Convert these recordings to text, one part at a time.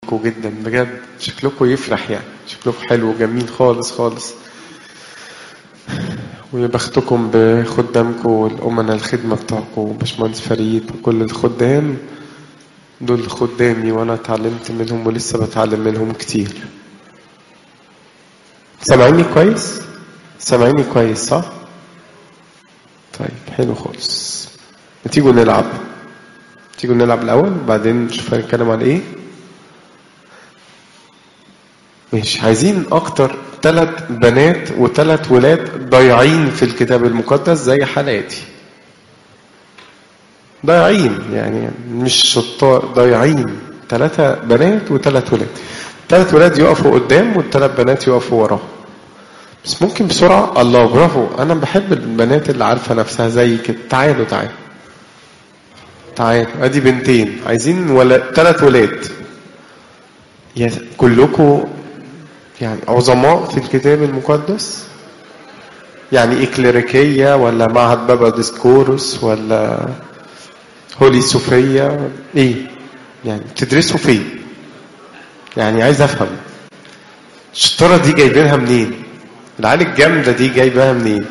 شكلكم جدا بجد شكلكم يفرح يعني شكلكم حلو وجميل خالص خالص ويا بختكم بخدامكم والأمنا الخدمة بتاعكم وباشمهندس فريد وكل الخدام دول خدامي وأنا اتعلمت منهم ولسه بتعلم منهم كتير سامعيني كويس؟ سامعيني كويس صح؟ طيب حلو خالص تيجوا نلعب تيجوا نلعب الأول بعدين نشوف هنتكلم عن إيه مش عايزين أكتر ثلاث بنات وثلاث ولاد ضايعين في الكتاب المقدس زي حالاتي ضايعين يعني مش شطار ضايعين ثلاثة بنات وثلاث ولاد ثلاث ولاد يقفوا قدام والثلاث بنات يقفوا وراه بس ممكن بسرعة الله برافو أنا بحب البنات اللي عارفة نفسها زي كده تعالوا تعالوا تعالوا أدي بنتين عايزين ولا ثلاث ولاد يا كلكم يعني عظماء في الكتاب المقدس يعني إكليريكية ولا معهد بابا ديسكورس ولا هولي صوفيا إيه يعني بتدرسوا فين يعني عايز أفهم الشطارة دي جايبينها منين العيال الجامدة دي جايباها منين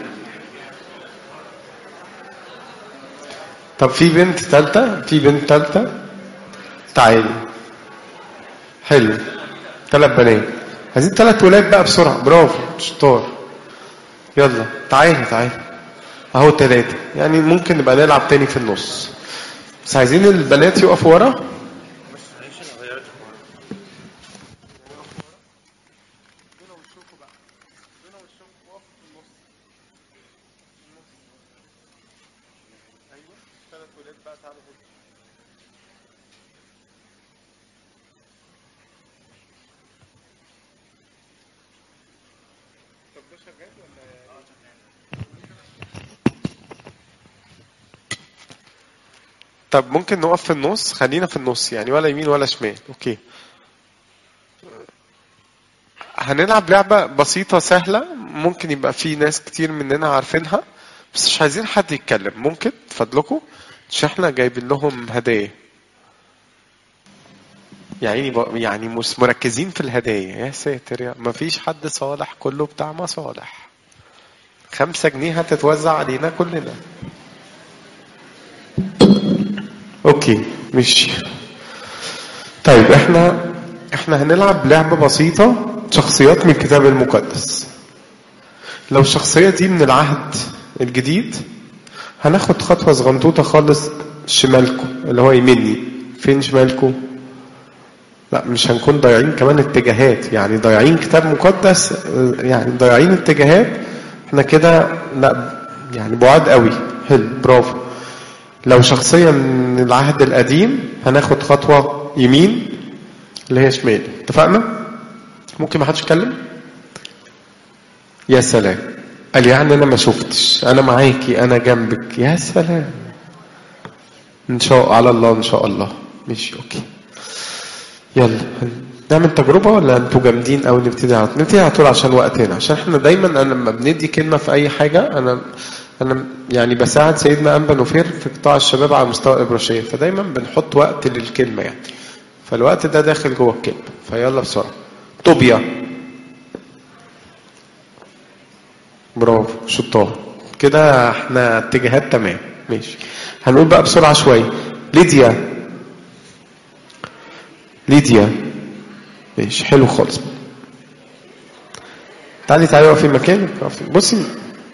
طب في بنت تالتة في بنت تالتة تعالي حلو ثلاث بنات عايزين ثلاث ولاد بقى بسرعة برافو شطار يلا تعالي تعالي اهو ثلاثة يعني ممكن نبقى نلعب تاني في النص بس عايزين البنات يقفوا ورا طب ممكن نقف في النص خلينا في النص يعني ولا يمين ولا شمال اوكي هنلعب لعبة بسيطة سهلة ممكن يبقى في ناس كتير مننا عارفينها بس مش عايزين حد يتكلم ممكن فضلكم عشان احنا جايبين لهم هدايا يعني ب... يعني مش مركزين في الهدايا يا ساتر يا ما فيش حد صالح كله بتاع مصالح خمسة جنيه هتتوزع علينا كلنا اوكي مش طيب احنا احنا هنلعب لعبة بسيطة شخصيات من الكتاب المقدس لو الشخصية دي من العهد الجديد هناخد خطوة صغنطوطة خالص شمالكم اللي هو يميني فين شمالكم لا مش هنكون ضايعين كمان اتجاهات يعني ضايعين كتاب مقدس يعني ضايعين اتجاهات احنا كده لا يعني بعاد قوي حلو برافو لو شخصية من العهد القديم هناخد خطوة يمين اللي هي شمال اتفقنا ممكن ما حدش يتكلم يا سلام قال يعني انا ما شفتش انا معاكي انا جنبك يا سلام ان شاء على الله ان شاء الله ماشي اوكي يلا نعمل تجربة ولا انتوا جامدين او نبتدي على نبتدي على طول عشان وقتنا عشان احنا دايما انا لما بندي كلمة في اي حاجة انا انا يعني بساعد سيدنا انبا نوفير في قطاع الشباب على مستوى الابراشيه فدايما بنحط وقت للكلمه يعني فالوقت ده داخل جوه الكلمه فيلا بسرعه طوبيا برافو شطار كده احنا اتجاهات تمام ماشي هنقول بقى بسرعه شويه ليديا ليديا ماشي حلو خالص تعالي تعالي اقفي مكانك بصي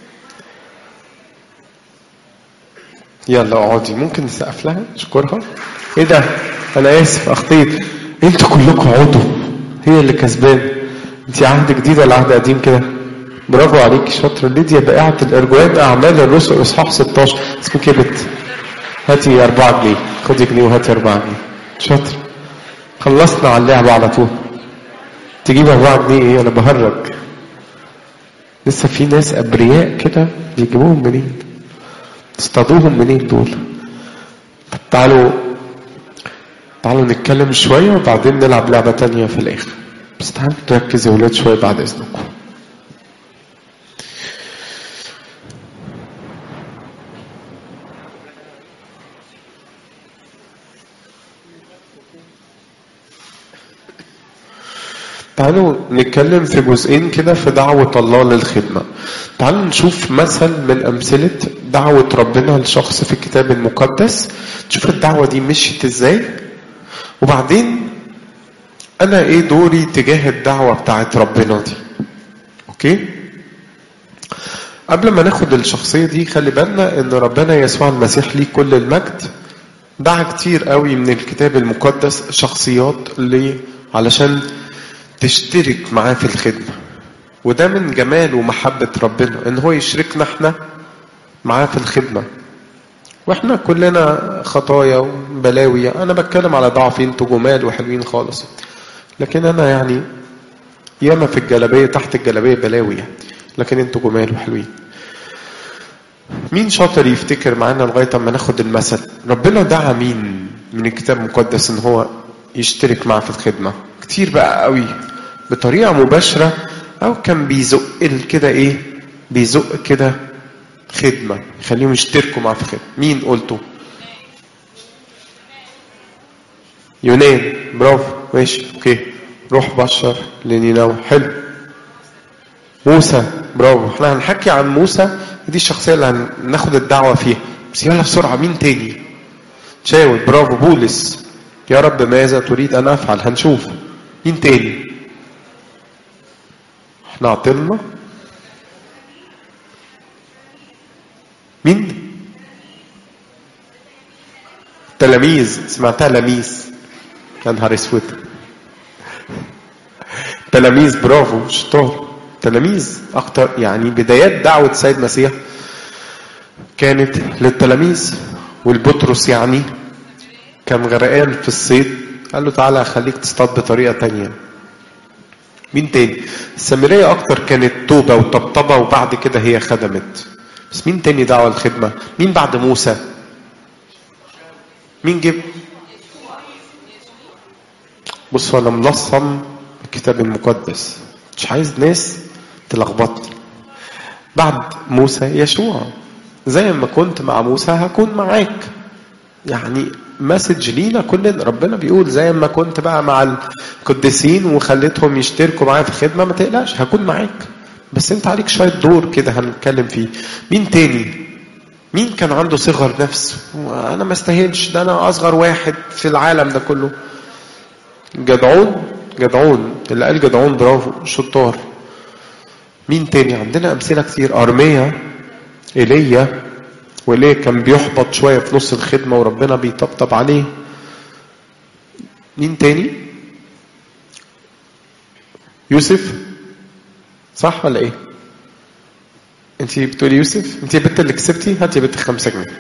يلا اقعدي ممكن نسقف لها نشكرها ايه ده انا اسف اخطيت انتوا كلكم اقعدوا هي اللي كسبانه انت عهد جديد ولا عهد قديم كده برافو عليك شاطره ليديا بائعه الارجوات اعمال الرسل اصحاح 16 اسمك ايه بت هاتي 4 جنيه خدي جنيه وهاتي 4 جنيه شاطر خلصنا على اللعبه على طول تجيب 4 جنيه ايه انا بهرج لسه في ناس ابرياء كده يجيبوهم منين تصطادوهم منين دول طب تعالوا تعالوا نتكلم شوية وبعدين نلعب لعبة تانية في الآخر بس تعالوا تركز يا ولاد شوية بعد إذنكم تعالوا نتكلم في جزئين كده في دعوة الله للخدمة تعالوا نشوف مثل من أمثلة دعوة ربنا لشخص في الكتاب المقدس تشوف الدعوة دي مشيت ازاي وبعدين أنا ايه دوري تجاه الدعوة بتاعت ربنا دي اوكي قبل ما ناخد الشخصية دي خلي بالنا ان ربنا يسوع المسيح ليه كل المجد دعا كتير قوي من الكتاب المقدس شخصيات ليه علشان تشترك معاه في الخدمة وده من جمال ومحبة ربنا ان هو يشركنا احنا معاه في الخدمة واحنا كلنا خطايا وبلاوي انا بتكلم على ضعفي انتوا جمال وحلوين خالص لكن انا يعني ياما في الجلابية تحت الجلابية بلاوي يعني لكن انتوا جمال وحلوين مين شاطر يفتكر معانا لغاية اما ناخد المثل ربنا دعا مين من الكتاب المقدس ان هو يشترك معاه في الخدمة كتير بقى قوي بطريقة مباشرة او كان بيزق كده ايه بيزق كده خدمة يخليهم يشتركوا معاه في خدمة مين قلته يونان برافو ماشي اوكي روح بشر لنينوى حلو موسى برافو احنا هنحكي عن موسى دي الشخصية اللي هناخد الدعوة فيها بس يلا بسرعة مين تاني شاول برافو بولس يا رب ماذا تريد أن أفعل هنشوف مين تاني احنا عطلنا مين تلاميذ سمعتها لميس يا نهار اسود تلاميذ برافو شطار تلاميذ اكتر يعني بدايات دعوة السيد مسيح كانت للتلاميذ والبطرس يعني كان غرقان في الصيد قال له تعالى خليك تصطاد بطريقة تانية مين تاني السامرية اكتر كانت توبة وطبطبة وبعد كده هي خدمت بس مين تاني دعوة الخدمة مين بعد موسى مين جاب بصوا انا ملصم الكتاب المقدس مش عايز ناس تلخبطني بعد موسى يشوع زي ما كنت مع موسى هكون معاك يعني مسج لينا كلنا ربنا بيقول زي ما كنت بقى مع القديسين وخليتهم يشتركوا معايا في الخدمه ما تقلقش هكون معاك بس انت عليك شويه دور كده هنتكلم فيه مين تاني مين كان عنده صغر نفس انا ما استاهلش ده انا اصغر واحد في العالم ده كله جدعون جدعون اللي قال جدعون برافو شطار مين تاني عندنا امثله كتير ارميا ايليا وايليا كان بيحبط شويه في نص الخدمه وربنا بيطبطب عليه مين تاني يوسف صح ولا ايه انت بتقولي يوسف انت البت اللي كسبتي هاتي بنت خمسة جنيه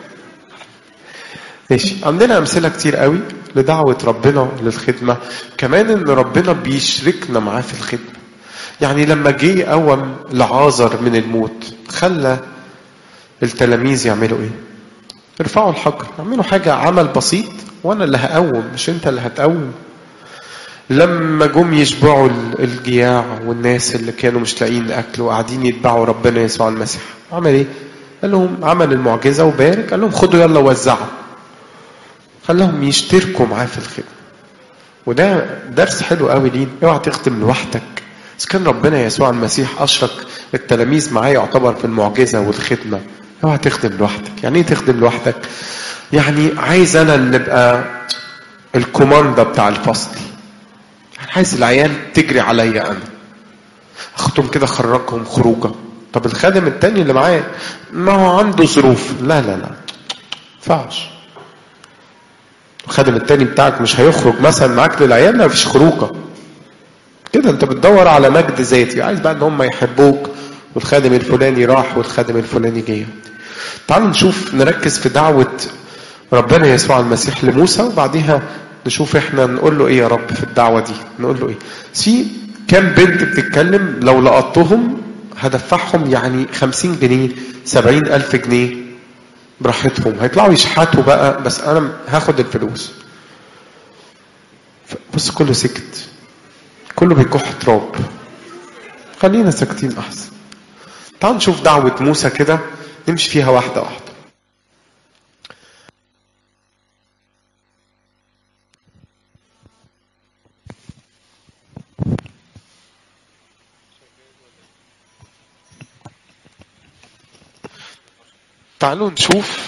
ماشي عندنا امثله كتير قوي لدعوه ربنا للخدمه كمان ان ربنا بيشركنا معاه في الخدمه يعني لما جه قوم لعازر من الموت خلى التلاميذ يعملوا ايه ارفعوا الحجر اعملوا حاجه عمل بسيط وانا اللي هقوم مش انت اللي هتقوم لما جم يشبعوا الجياع والناس اللي كانوا مش لاقيين اكل وقاعدين يتبعوا ربنا يسوع المسيح عمل ايه قال لهم عمل المعجزه وبارك قال لهم خدوا يلا وزعوا خلاهم يشتركوا معاه في الخدمه وده درس حلو قوي لينا اوعى تخدم لوحدك اذا كان ربنا يسوع المسيح اشرك التلاميذ معاه يعتبر في المعجزه والخدمه اوعى تخدم لوحدك يعني ايه تخدم لوحدك يعني عايز انا اللي ابقى الكوماندا بتاع الفصل عايز العيال تجري عليا انا اخدهم كده اخرجهم خروجه طب الخادم التاني اللي معايا ما هو عنده ظروف لا لا لا ينفعش الخادم التاني بتاعك مش هيخرج مثلا معاك للعيال ما فيش خروجه كده انت بتدور على مجد ذاتي عايز بقى ان هم يحبوك والخادم الفلاني راح والخادم الفلاني جه تعالوا نشوف نركز في دعوة ربنا يسوع المسيح لموسى وبعديها نشوف احنا نقول له ايه يا رب في الدعوة دي نقول له ايه في كام بنت بتتكلم لو لقطتهم هدفعهم يعني خمسين جنيه سبعين ألف جنيه براحتهم هيطلعوا يشحتوا بقى بس أنا هاخد الفلوس بص كله سكت كله بيكح تراب خلينا ساكتين أحسن تعال نشوف دعوة موسى كده نمشي فيها واحدة واحدة تعالوا نشوف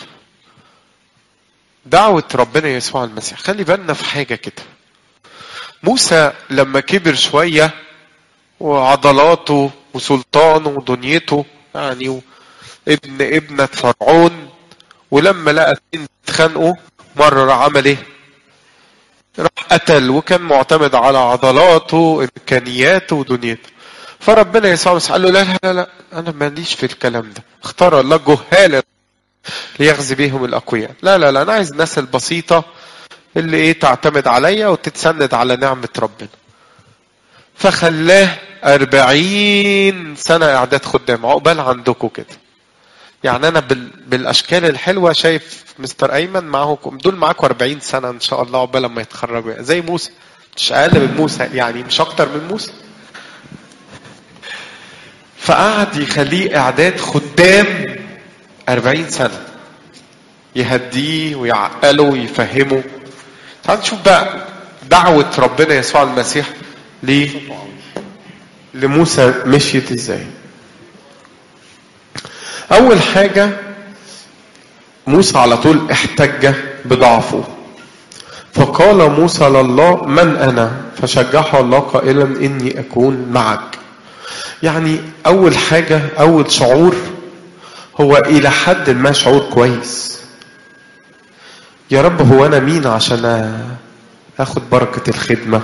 دعوة ربنا يسوع المسيح خلي بالنا في حاجة كده موسى لما كبر شوية وعضلاته وسلطانه ودنيته يعني ابن ابنة فرعون ولما لقى اتنين اتخانقوا مرة راح عمل ايه؟ راح قتل وكان معتمد على عضلاته امكانياته ودنيته فربنا يسوع المسيح قال له لا لا لا لا انا ماليش في الكلام ده اختار الله جهالا ليغزي بهم الاقوياء لا لا لا انا عايز الناس البسيطه اللي ايه تعتمد عليا وتتسند على نعمه ربنا فخلاه أربعين سنة إعداد خدام عقبال عندكم كده يعني أنا بال... بالأشكال الحلوة شايف مستر أيمن معاكم دول معاكم 40 سنة إن شاء الله عقبال ما يتخرجوا زي موسى مش أقل من موسى يعني مش أكتر من موسى فقعد يخليه إعداد خدام أربعين سنة يهديه ويعقله ويفهمه تعال نشوف بقى دعوة ربنا يسوع المسيح ليه لموسى مشيت ازاي اول حاجة موسى على طول احتج بضعفه فقال موسى لله من انا فشجعه الله قائلا اني اكون معك يعني اول حاجة اول شعور هو الى حد ما شعور كويس يا رب هو انا مين عشان اخد بركة الخدمة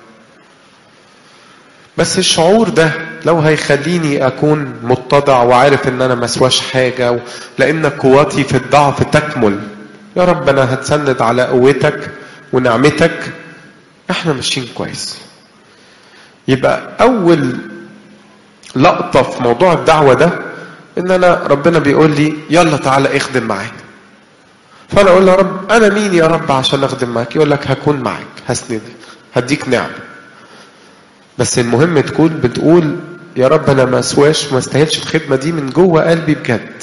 بس الشعور ده لو هيخليني اكون متضع وعارف ان انا مسواش حاجة و... لان قوتي في الضعف تكمل يا رب انا هتسند على قوتك ونعمتك احنا ماشيين كويس يبقى اول لقطة في موضوع الدعوة ده ان انا ربنا بيقول لي يلا تعالى اخدم معاك فانا اقول له يا رب انا مين يا رب عشان اخدم معاك يقول لك هكون معاك هسندك هديك نعمه بس المهم تكون بتقول يا رب انا ما اسواش ما استاهلش الخدمه دي من جوه قلبي بجد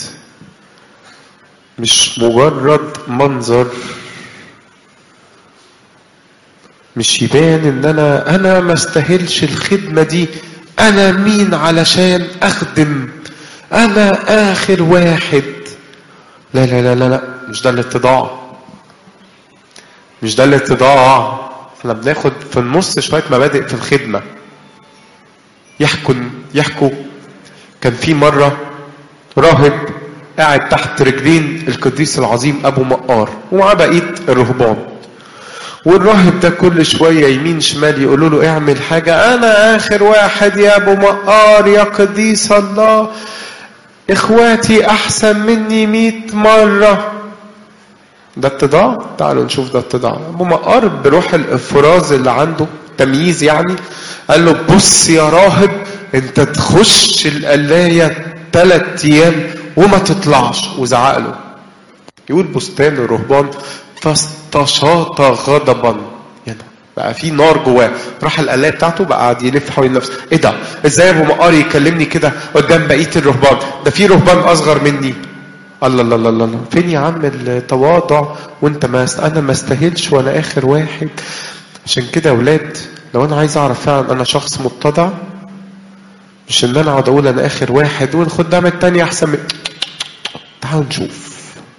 مش مجرد منظر مش يبان ان انا انا ما استاهلش الخدمه دي انا مين علشان اخدم انا اخر واحد لا لا لا لا لا مش ده الاتضاع مش ده الاتضاع احنا بناخد في النص شويه مبادئ في الخدمه يحكوا يحكوا كان في مره راهب قاعد تحت رجلين القديس العظيم ابو مقار ومعاه بقيه الرهبان والراهب ده كل شويه يمين شمال يقولوا له اعمل حاجه انا اخر واحد يا ابو مقار يا قديس الله اخواتي احسن مني مئة مره ده اتضاع تعالوا نشوف ده اتضاع ابو مقار بروح الافراز اللي عنده تمييز يعني قال له بص يا راهب انت تخش القلاية ثلاث ايام وما تطلعش وزعق له يقول بستان الرهبان فاستشاط غضبا يعني بقى في نار جواه راح القلايه بتاعته بقى قاعد يلف حوالين نفسه ايه ده ازاي ابو مقار يكلمني كده قدام بقيه الرهبان ده في رهبان اصغر مني الله الله الله الله فين يا عم التواضع وانت ما است... انا ما استاهلش وانا اخر واحد عشان كده يا اولاد لو انا عايز اعرف فعلا انا شخص متضع مش ان انا اقعد اقول انا اخر واحد والخدام التاني احسن من تعالوا نشوف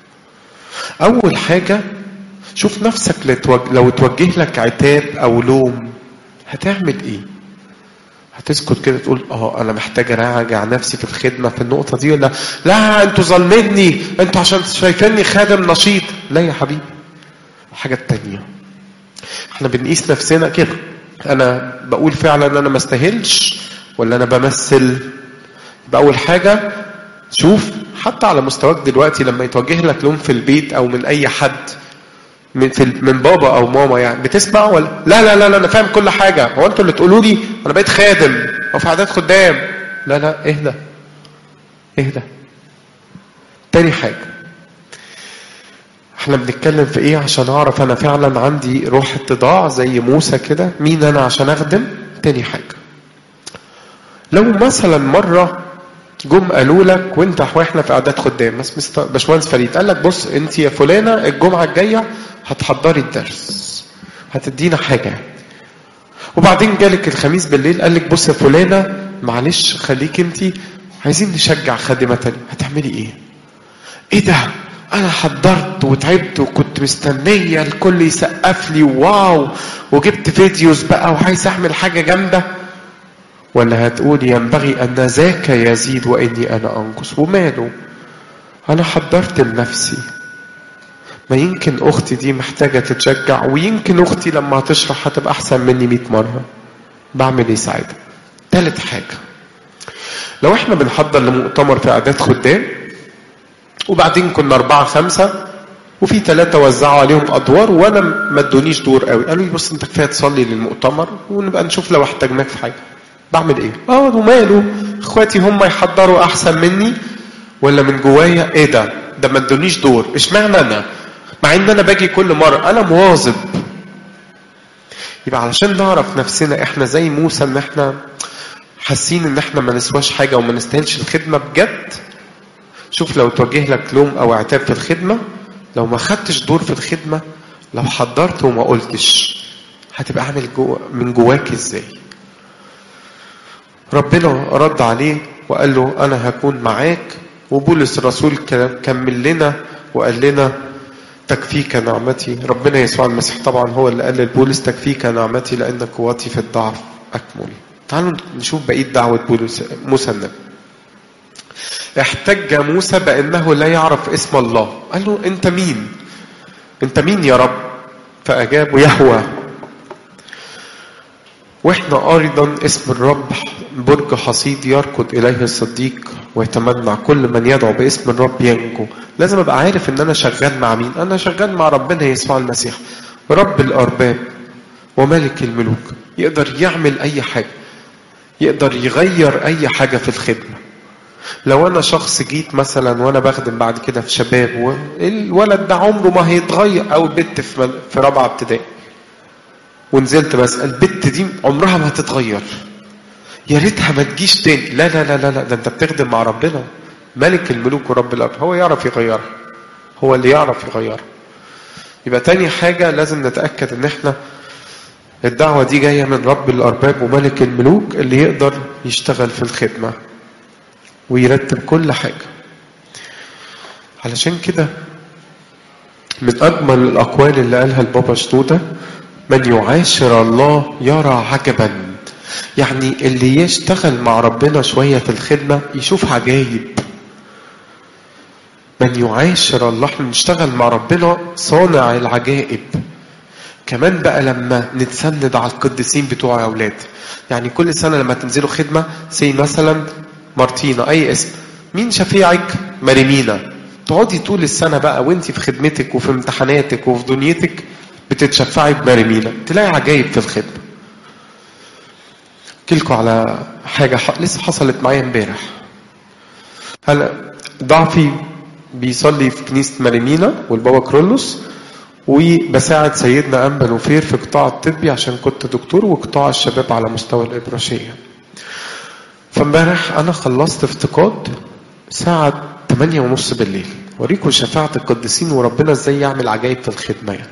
اول حاجة شوف نفسك لو توجه لك عتاب او لوم هتعمل ايه هتسكت كده تقول اه انا محتاج اراجع نفسي في الخدمه في النقطه دي ولا لا انتوا ظالميني انتوا عشان شايفيني خادم نشيط لا يا حبيبي الحاجه التانيه احنا بنقيس نفسنا كده انا بقول فعلا انا ما استاهلش ولا انا بمثل يبقى اول حاجه شوف حتى على مستواك دلوقتي لما يتوجه لك لوم في البيت او من اي حد من في من بابا او ماما يعني بتسمع ولا لا لا لا, لا انا فاهم كل حاجه هو انتوا اللي تقولوا لي انا بقيت خادم او في عادات خدام لا لا اهدى اهدى تاني حاجه احنا بنتكلم في ايه عشان اعرف انا فعلا عندي روح اتضاع زي موسى كده مين انا عشان اخدم تاني حاجه لو مثلا مره جم قالوا لك وانت واحنا في اعداد خدام بس باشمهندس فريد قال لك بص انت يا فلانه الجمعه الجايه هتحضري الدرس هتدينا حاجه وبعدين جالك الخميس بالليل قال لك بص يا فلانه معلش خليك انت عايزين نشجع خادمه تانية هتعملي ايه ايه ده انا حضرت وتعبت وكنت مستنيه الكل يسقف لي واو وجبت فيديوز بقى وعايز اعمل حاجه جامده ولا هتقول ينبغي ان ذاك يزيد واني انا انقص وماله انا حضرت لنفسي ما يمكن اختي دي محتاجه تتشجع ويمكن اختي لما هتشرح هتبقى احسن مني 100 مره بعمل ايه ساعتها تالت حاجه لو احنا بنحضر لمؤتمر في اعداد خدام وبعدين كنا أربعة خمسة وفي ثلاثة وزعوا عليهم أدوار وأنا ما ادونيش دور قوي قالوا لي بص أنت كفاية تصلي للمؤتمر ونبقى نشوف لو احتاجناك في حاجة بعمل إيه؟ آه وماله إخواتي هم يحضروا أحسن مني ولا من جوايا إيه ده؟ ده ما ادونيش دور اشمعنى أنا؟ مع إن أنا باجي كل مرة أنا مواظب يبقى علشان نعرف نفسنا إحنا زي موسى إن إحنا حاسين إن إحنا ما نسواش حاجة وما نستاهلش الخدمة بجد شوف لو توجه لك لوم او عتاب في الخدمة لو ما خدتش دور في الخدمة لو حضرت وما قلتش هتبقى عامل جوا من جواك ازاي ربنا رد عليه وقال له انا هكون معاك وبولس الرسول كمل لنا وقال لنا تكفيك نعمتي ربنا يسوع المسيح طبعا هو اللي قال لبولس تكفيك نعمتي لان قوتي في الضعف اكمل تعالوا نشوف بقيه دعوه بولس موسى النبي احتج موسى بأنه لا يعرف اسم الله قال له أنت مين أنت مين يا رب فأجابه يهوى وإحنا أيضا اسم الرب برج حصيد يركض إليه الصديق ويتمنع كل من يدعو باسم الرب ينجو لازم أبقى عارف إن أنا شغال مع مين أنا شغال مع ربنا يسوع المسيح رب الأرباب وملك الملوك يقدر يعمل أي حاجة يقدر يغير أي حاجة في الخدمة لو انا شخص جيت مثلا وانا بخدم بعد كده في شباب والولد ده عمره ما هيتغير او البت في في رابعه ابتدائي ونزلت بس البت دي عمرها ما هتتغير يا ريتها ما تجيش تاني لا لا لا لا لا ده انت بتخدم مع ربنا ملك الملوك ورب الارض هو يعرف يغيرها هو اللي يعرف يغيرها يبقى تاني حاجة لازم نتأكد ان احنا الدعوة دي جاية من رب الأرباب وملك الملوك اللي يقدر يشتغل في الخدمة ويرتب كل حاجة علشان كده من أجمل الأقوال اللي قالها البابا شنودة من يعاشر الله يرى عجبا يعني اللي يشتغل مع ربنا شوية في الخدمة يشوف عجايب من يعاشر الله احنا نشتغل مع ربنا صانع العجائب كمان بقى لما نتسند على القديسين بتوع يا اولاد يعني كل سنه لما تنزلوا خدمه زي مثلا مارتينا اي اسم مين شفيعك مريمينا تقعدي طول السنه بقى وانت في خدمتك وفي امتحاناتك وفي دنيتك بتتشفعي بمريمينا تلاقي عجايب في الخدمه احكي على حاجه ح... لسه حصلت معايا امبارح هلا ضعفي بيصلي في كنيسه مريمينا والبابا كرولوس وبساعد سيدنا أنبا نوفير في قطاع الطبي عشان كنت دكتور وقطاع الشباب على مستوى الإبراشية فامبارح أنا خلصت افتقاد ساعة 8 ونص بالليل وريكم شفاعة القديسين وربنا ازاي يعمل عجائب في الخدمة يعني.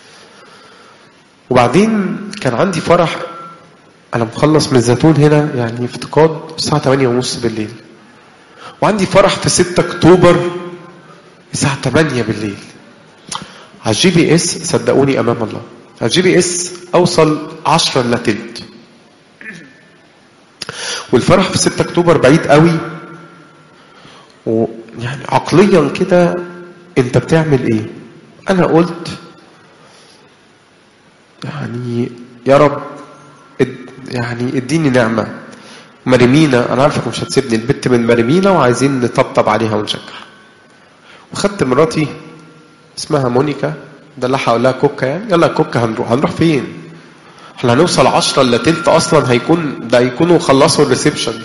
وبعدين كان عندي فرح أنا مخلص من الزيتون هنا يعني افتقاد الساعة 8 ونص بالليل وعندي فرح في 6 أكتوبر الساعة 8 بالليل على الجي بي اس صدقوني امام الله على الجي بي اس اوصل 10 الا تلت والفرح في 6 اكتوبر بعيد قوي ويعني عقليا كده انت بتعمل ايه انا قلت يعني يا رب يعني اديني نعمه مريمينا انا عارفك مش هتسيبني البت من مريمينا وعايزين نطبطب عليها ونشجعها وخدت مراتي اسمها مونيكا ده اللي هقول لها كوكا يعني يلا كوكا هنروح هنروح فين احنا هنوصل 10 الا تلت اصلا هيكون ده هيكونوا خلصوا الريسبشن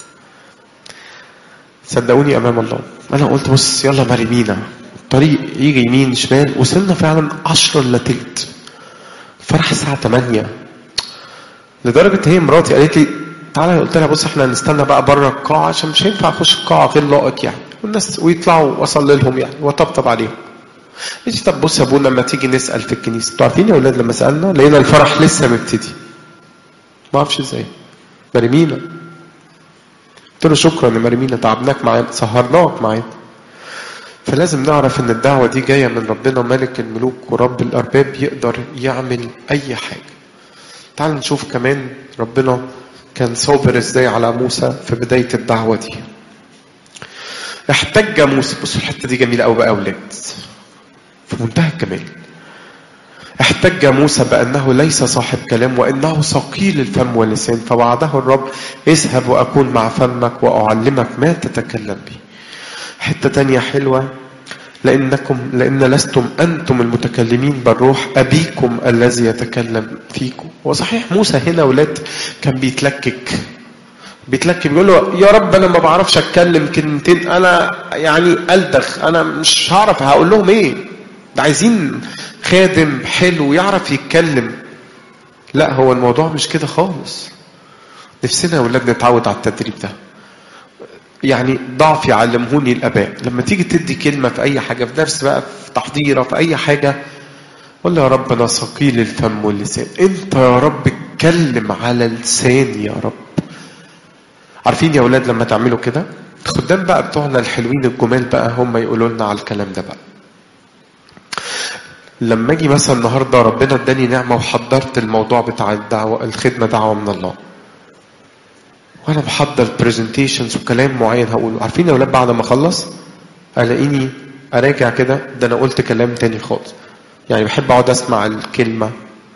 صدقوني امام الله انا قلت بص يلا مريمينا الطريق يجي يمين شمال وصلنا فعلا 10 الا تلت فرح الساعه 8 لدرجه هي مراتي قالت لي تعالى قلت لها بص احنا هنستنى بقى بره القاعه عشان مش هينفع اخش القاعه غير لائق يعني والناس ويطلعوا واصلي لهم يعني واطبطب عليهم قلت طب بص يا ابونا لما تيجي نسال في الكنيسه انتوا عارفين يا اولاد لما سالنا لقينا الفرح لسه مبتدي ما اعرفش ازاي مريمينا قلت له شكرا يا مريمينا تعبناك معانا سهرناك معانا فلازم نعرف ان الدعوة دي جاية من ربنا ملك الملوك ورب الارباب يقدر يعمل اي حاجة تعالوا نشوف كمان ربنا كان صابر ازاي على موسى في بداية الدعوة دي احتج موسى بصوا الحتة دي جميلة قوي بقى اولاد في منتهى الجمال احتج موسى بأنه ليس صاحب كلام وإنه ثقيل الفم واللسان فوعده الرب اذهب وأكون مع فمك وأعلمك ما تتكلم به حتة تانية حلوة لأنكم لأن لستم أنتم المتكلمين بل روح أبيكم الذي يتكلم فيكم وصحيح موسى هنا ولاد كان بيتلكك بيتلكك بيقول له يا رب أنا ما بعرفش أتكلم كلمتين أنا يعني ألدغ أنا مش هعرف هقول لهم إيه ده عايزين خادم حلو يعرف يتكلم لا هو الموضوع مش كده خالص نفسنا يا ولاد نتعود على التدريب ده يعني ضعف يعلمهوني الاباء لما تيجي تدي كلمه في اي حاجه في درس بقى في تحضيره في اي حاجه قول يا رب انا ثقيل الفم واللسان انت يا رب اتكلم على لساني يا رب عارفين يا اولاد لما تعملوا كده الخدام بقى بتوعنا الحلوين الجمال بقى هم يقولوا لنا على الكلام ده بقى لما اجي مثلا النهارده ربنا اداني نعمه وحضرت الموضوع بتاع الدعوه الخدمه دعوه من الله وانا بحضر برزنتيشنز وكلام معين هقوله عارفين يا اولاد بعد ما اخلص الاقيني اراجع كده ده انا قلت كلام تاني خالص يعني بحب اقعد اسمع الكلمه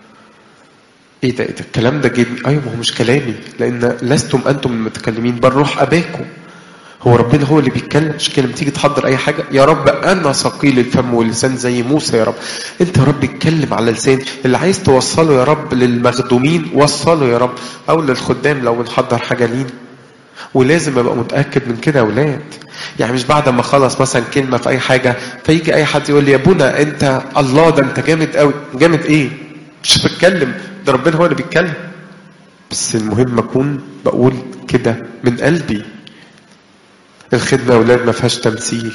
ايه ده ايه ده الكلام ده جدي ايوه ما هو مش كلامي لان لستم انتم المتكلمين بل روح اباكم هو ربنا هو اللي بيتكلم مش كده لما تيجي تحضر اي حاجه يا رب انا ثقيل الفم واللسان زي موسى يا رب انت يا رب اتكلم على لسان اللي عايز توصله يا رب للمخدومين وصله يا رب او للخدام لو بنحضر حاجه لينا ولازم ابقى متاكد من كده يا اولاد يعني مش بعد ما اخلص مثلا كلمه في اي حاجه فيجي اي حد يقول لي يا ابونا انت الله ده انت جامد قوي جامد ايه مش بتكلم ده ربنا هو اللي بيتكلم بس المهم اكون بقول كده من قلبي الخدمة يا أولاد ما فيهاش تمثيل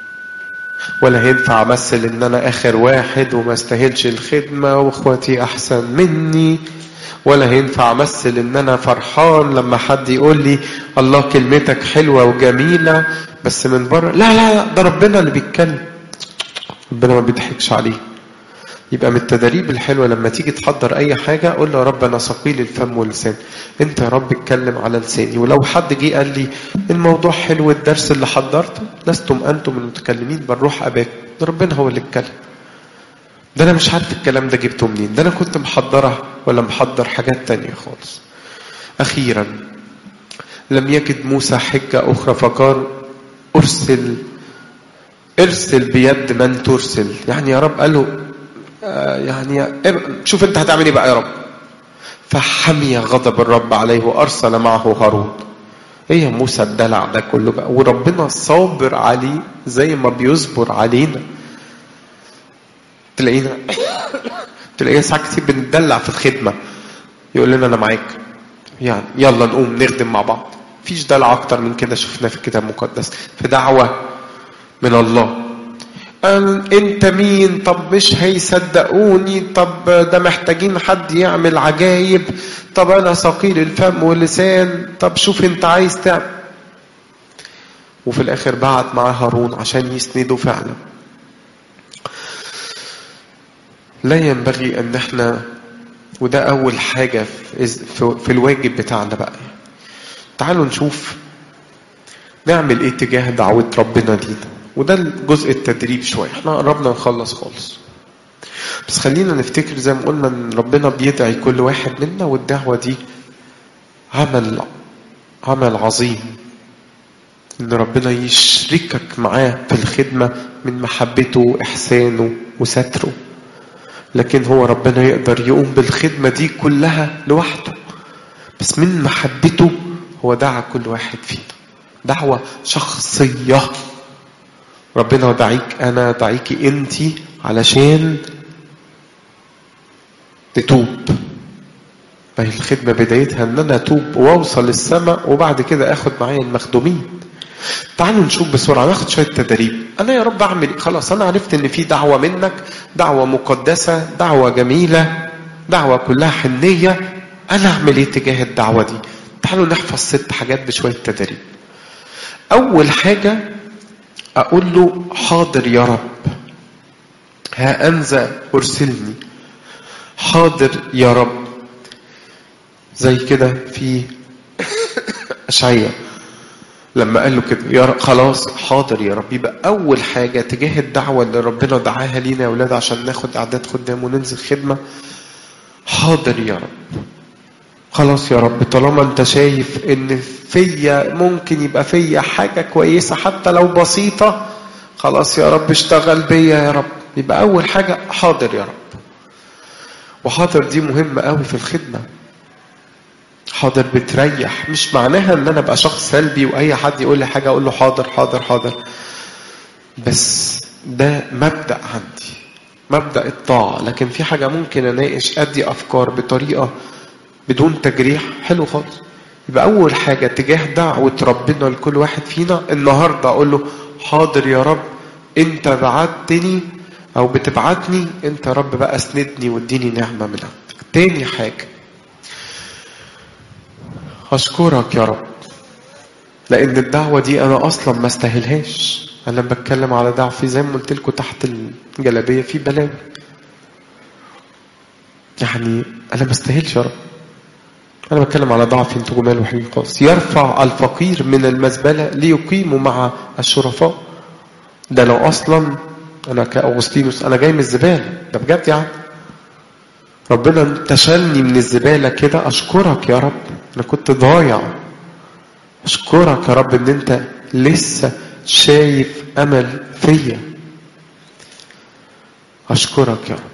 ولا ينفع أمثل إن أنا آخر واحد وما استاهلش الخدمة وإخواتي أحسن مني ولا ينفع أمثل إن أنا فرحان لما حد يقول لي الله كلمتك حلوة وجميلة بس من بره لا لا لا ده ربنا اللي بيتكلم ربنا ما بيضحكش عليه يبقى من التدريب الحلوة لما تيجي تحضر أي حاجة قول له يا رب أنا ثقيل الفم واللسان أنت يا رب اتكلم على لساني ولو حد جه قال لي الموضوع حلو الدرس اللي حضرته لستم أنتم المتكلمين بل روح أباك ده ربنا هو اللي اتكلم ده أنا مش عارف الكلام ده جبته منين ده أنا كنت محضرة ولا محضر حاجات تانية خالص أخيرا لم يجد موسى حجة أخرى فقال أرسل ارسل بيد من ترسل يعني يا رب قال له يعني شوف انت هتعمل ايه بقى يا رب فحمي غضب الرب عليه وارسل معه هارون ايه يا موسى الدلع ده كله بقى وربنا صابر عليه زي ما بيصبر علينا تلاقينا تلاقينا ساعات كتير بنتدلع في الخدمه يقول لنا انا معاك يعني يلا نقوم نخدم مع بعض مفيش دلع اكتر من كده شفناه في الكتاب المقدس في دعوه من الله انت مين طب مش هيصدقوني طب ده محتاجين حد يعمل عجايب طب انا ثقيل الفم واللسان طب شوف انت عايز تعمل وفي الاخر بعت معاه هارون عشان يسنده فعلا لا ينبغي ان احنا وده اول حاجة في الواجب بتاعنا بقى تعالوا نشوف نعمل ايه تجاه دعوة ربنا لينا وده الجزء التدريب شوية احنا قربنا نخلص خالص بس خلينا نفتكر زي ما قلنا ان ربنا بيدعي كل واحد منا والدعوة دي عمل عمل عظيم ان ربنا يشركك معاه في الخدمة من محبته واحسانه وستره لكن هو ربنا يقدر يقوم بالخدمة دي كلها لوحده بس من محبته هو دعا كل واحد فينا دعوة شخصية ربنا دعيك انا دعيكي انت علشان تتوب فهي الخدمة بدايتها ان انا اتوب واوصل للسماء وبعد كده اخد معايا المخدومين تعالوا نشوف بسرعة ناخد شوية تدريب انا يا رب اعمل خلاص انا عرفت ان في دعوة منك دعوة مقدسة دعوة جميلة دعوة كلها حنية انا اعمل ايه تجاه الدعوة دي تعالوا نحفظ ست حاجات بشوية تدريب اول حاجة اقول له حاضر يا رب ها انذا ارسلني حاضر يا رب زي كده في اشعياء لما قال له كده يا رب خلاص حاضر يا رب يبقى اول حاجه تجاه الدعوه اللي ربنا دعاها لينا يا اولاد عشان ناخد اعداد خدام وننزل خدمه حاضر يا رب خلاص يا رب طالما انت شايف ان فيا ممكن يبقى فيا حاجه كويسه حتى لو بسيطه خلاص يا رب اشتغل بيا يا رب يبقى اول حاجه حاضر يا رب وحاضر دي مهمه قوي في الخدمه حاضر بتريح مش معناها ان انا ابقى شخص سلبي واي حد يقول لي حاجه اقول له حاضر حاضر حاضر بس ده مبدا عندي مبدا الطاعه لكن في حاجه ممكن اناقش ادي افكار بطريقه بدون تجريح حلو خالص يبقى اول حاجه تجاه دعوه ربنا لكل واحد فينا النهارده اقول له حاضر يا رب انت بعتني او بتبعتني انت يا رب بقى اسندني واديني نعمه من عندك تاني حاجه أشكرك يا رب لأن الدعوة دي أنا أصلا ما استاهلهاش أنا بتكلم على ضعفي زي ما قلت لكم تحت الجلابية في بلاوي يعني أنا ما استاهلش يا رب أنا بتكلم على ضعفي أنتوا جمال وحلوين خالص يرفع الفقير من المزبلة ليقيم مع الشرفاء ده لو أصلا أنا كأغسطينوس أنا جاي من الزبالة ده بجد يعني ربنا انتشلني من الزبالة كده أشكرك يا رب أنا كنت ضايع أشكرك يا رب إن أنت لسه شايف أمل فيا أشكرك يا رب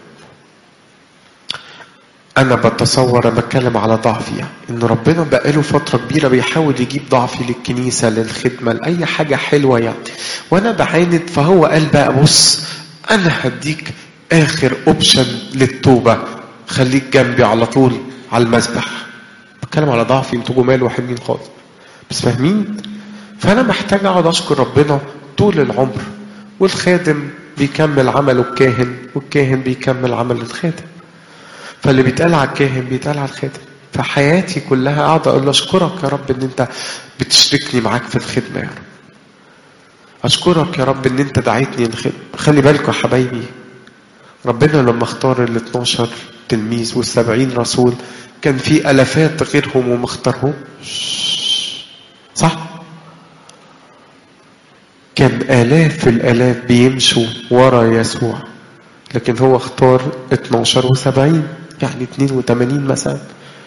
أنا بتصور أنا بتكلم على ضعفي يعني إن ربنا بقاله فترة كبيرة بيحاول يجيب ضعفي للكنيسة للخدمة لأي حاجة حلوة يعني وأنا بعاند فهو قال بقى بص أنا هديك آخر أوبشن للتوبة خليك جنبي على طول على المسبح بتكلم على ضعفي انتوا جمال وحلوين خالص بس فاهمين فانا محتاج اقعد اشكر ربنا طول العمر والخادم بيكمل عمله الكاهن والكاهن بيكمل عمل الخادم فاللي بيتقال على الكاهن بيتقال على الخادم فحياتي كلها قاعد اقول له اشكرك يا رب ان انت بتشركني معاك في الخدمه يا رب اشكرك يا رب ان انت دعيتني الخدمه خلي بالكم يا حبايبي ربنا لما اختار ال 12 تلميذ والسبعين رسول كان في ألفات غيرهم وما اختارهمش صح؟ كان آلاف الآلاف بيمشوا ورا يسوع لكن هو اختار 12 و70 يعني 82 مثلا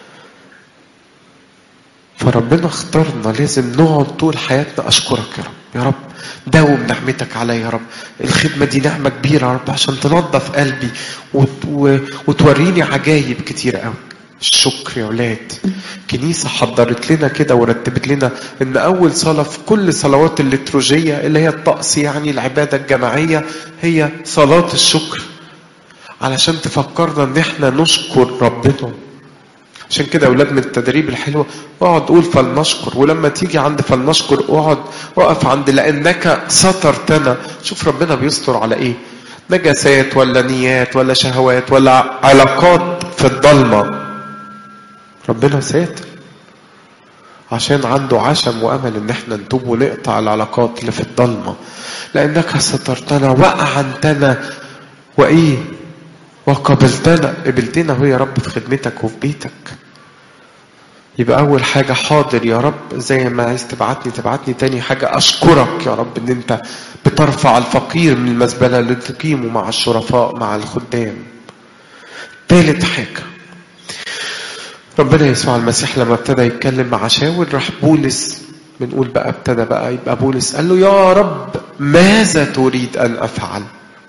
فربنا اختارنا لازم نقعد طول حياتنا اشكرك يا رب يا رب داوم نعمتك عليا يا رب الخدمه دي نعمه كبيره يا رب عشان تنظف قلبي وت... و... وتوريني عجايب كتيره قوي الشكر يا ولاد كنيسة حضرت لنا كده ورتبت لنا ان اول صلاة في كل صلوات الليتروجية اللي هي الطقس يعني العبادة الجماعية هي صلاة الشكر علشان تفكرنا ان احنا نشكر ربنا عشان كده يا اولاد من التدريب الحلو اقعد قول فلنشكر ولما تيجي عند فلنشكر اقعد اقف عند لانك سترتنا شوف ربنا بيستر على ايه نجاسات ولا نيات ولا شهوات ولا علاقات في الضلمه ربنا ساتر عشان عنده عشم وامل ان احنا نتوب ونقطع العلاقات اللي في الضلمه لانك سترتنا واعنتنا وايه وقبلتنا قبلتنا هو يا رب في خدمتك وفي بيتك يبقى أول حاجة حاضر يا رب زي ما عايز تبعتني تبعتني تاني حاجة أشكرك يا رب إن أنت بترفع الفقير من المزبلة اللي تقيمه مع الشرفاء مع الخدام تالت حاجة ربنا يسوع المسيح لما ابتدى يتكلم مع شاول راح بولس بنقول بقى ابتدى بقى يبقى بولس قال له يا رب ماذا تريد أن أفعل